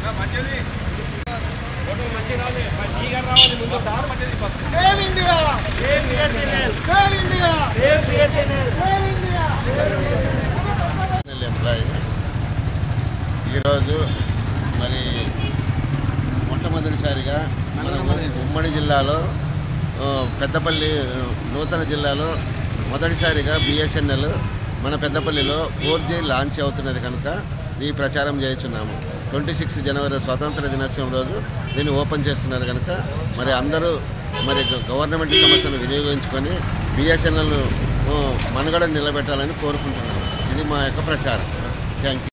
save India save India save India employee ఈరోజు మరి మొట్టమొదటిసారిగా మన ఉమ్మడి జిల్లాలో ఆ, పెద్దపల్లి ఆ, నూతన జిల్లాలో మొదటిసారిగా బిఎస్ఎన్ఎల్ మన పెద్దపల్లిలో ఫోర్ జీ లాంచ్ అవుతున్నది కనుక ఈ ప్రచారం చేయుచున్నాము ట్వంటీ సిక్స్ జనవరి స్వతంత్ర దినోత్సవం రోజు దీన్ని ఓపెన్ చేస్తున్నారు కనుక మరి అందరూ మరి గ- గవర్నమెంట్ సమస్యను వినియోగించుకొని బిఎస్ఎన్ఎల్ మనుగడ నిలబెట్టాలని కోరుకుంటున్నాము ఇది మా యొక్క ప్రచారం థ్యాంక్ యూ